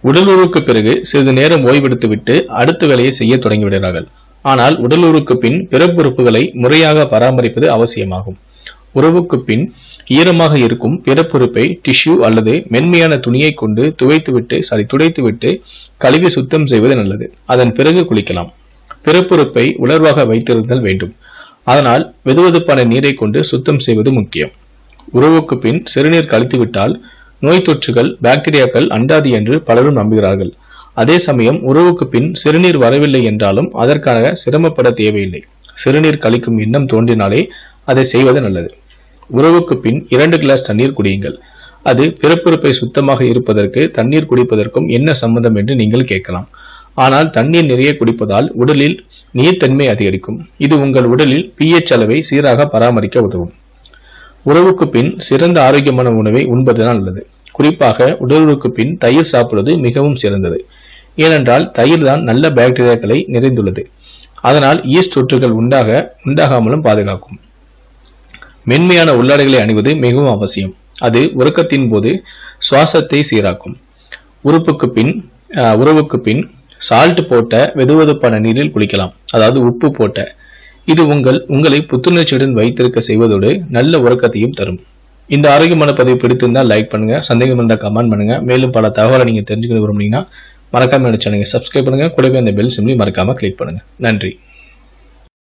உடல் உறவுக்கு பிறகு சிறிது நேரம் ஓய்வெடுத்துவிட்டு அடுத்த வேலையை செய்ய தொடங்கிவிடுகிறார்கள் ஆனால் உடல் உறவுக்கு பின் பிறப்புறுப்புகளை முறையாக பராமரிப்பது அவசியமாகும் உறவுக்கு பின் ஈரமாக இருக்கும் பிறப்புறுப்பை டிஷ்யூ அல்லது மென்மையான துணியை கொண்டு துவைத்துவிட்டு சாரி துடைத்துவிட்டு கழுவி சுத்தம் செய்வது நல்லது அதன் பிறகு குளிக்கலாம் பிறப்புறுப்பை உலர்வாக வைத்திருத்தல் வேண்டும் அதனால் வெதுவெதுப்பான நீரை கொண்டு சுத்தம் செய்வது முக்கியம் உறவுக்கு பின் சிறுநீர் கழித்துவிட்டால் நோய் தொற்றுகள் பாக்டீரியாக்கள் அண்டாது என்று பலரும் நம்புகிறார்கள் அதே சமயம் உறவுக்கு பின் சிறுநீர் வரவில்லை என்றாலும் அதற்காக சிரமப்பட தேவையில்லை சிறுநீர் கழிக்கும் எண்ணம் தோன்றினாலே அதை செய்வது நல்லது உறவுக்கு பின் இரண்டு கிளாஸ் தண்ணீர் குடியுங்கள் அது பிறப்புறுப்பை சுத்தமாக இருப்பதற்கு தண்ணீர் குடிப்பதற்கும் என்ன சம்பந்தம் என்று நீங்கள் கேட்கலாம் ஆனால் தண்ணீர் நிறைய குடிப்பதால் உடலில் நீர்த்தன்மை அதிகரிக்கும் இது உங்கள் உடலில் pH அளவை சீராக பராமரிக்க உதவும் உறவுக்கு பின் சிறந்த ஆரோக்கியமான உணவை உண்பதுதான் நல்லது குறிப்பாக உடலுறவுக்கு பின் தயிர் சாப்பிடுவது மிகவும் சிறந்தது ஏனென்றால் தயிர் தான் நல்ல பாக்டீரியாக்களை நிறைந்துள்ளது அதனால் ஈஸ்ட் தொற்றுகள் உண்டாக உண்டாகாமலும் பாதுகாக்கும் மென்மையான உள்ளாடைகளை அணிவது மிகவும் அவசியம் அது உறக்கத்தின் போது சுவாசத்தை சீராக்கும் உறுப்புக்கு பின் அஹ், உறவுக்கு பின் சால்ட் போட்ட வெதுவெதுப்பான நீரில் குளிக்கலாம் அதாவது உப்பு போட்ட இது உங்கள் உங்களை புத்துணர்ச்சியுடன் வைத்திருக்க செய்வதோடு நல்ல உறக்கத்தையும் தரும் இந்த ஆரோக்கியமான பதிவு பிடித்திருந்தால் லைக் பண்ணுங்க சந்தேகம் இருந்தால் கமெண்ட் பண்ணுங்க மேலும் பல தகவலை நீங்க தெரிஞ்சுக்க விரும்புனீங்கன்னா மறக்காம என்னோட சேனலை சப்ஸ்கிரைப் பண்ணுங்க கூடவே அந்த பெல் சிம்லையும் மறக்காம கிளிக் பண்ணுங்க நன்றி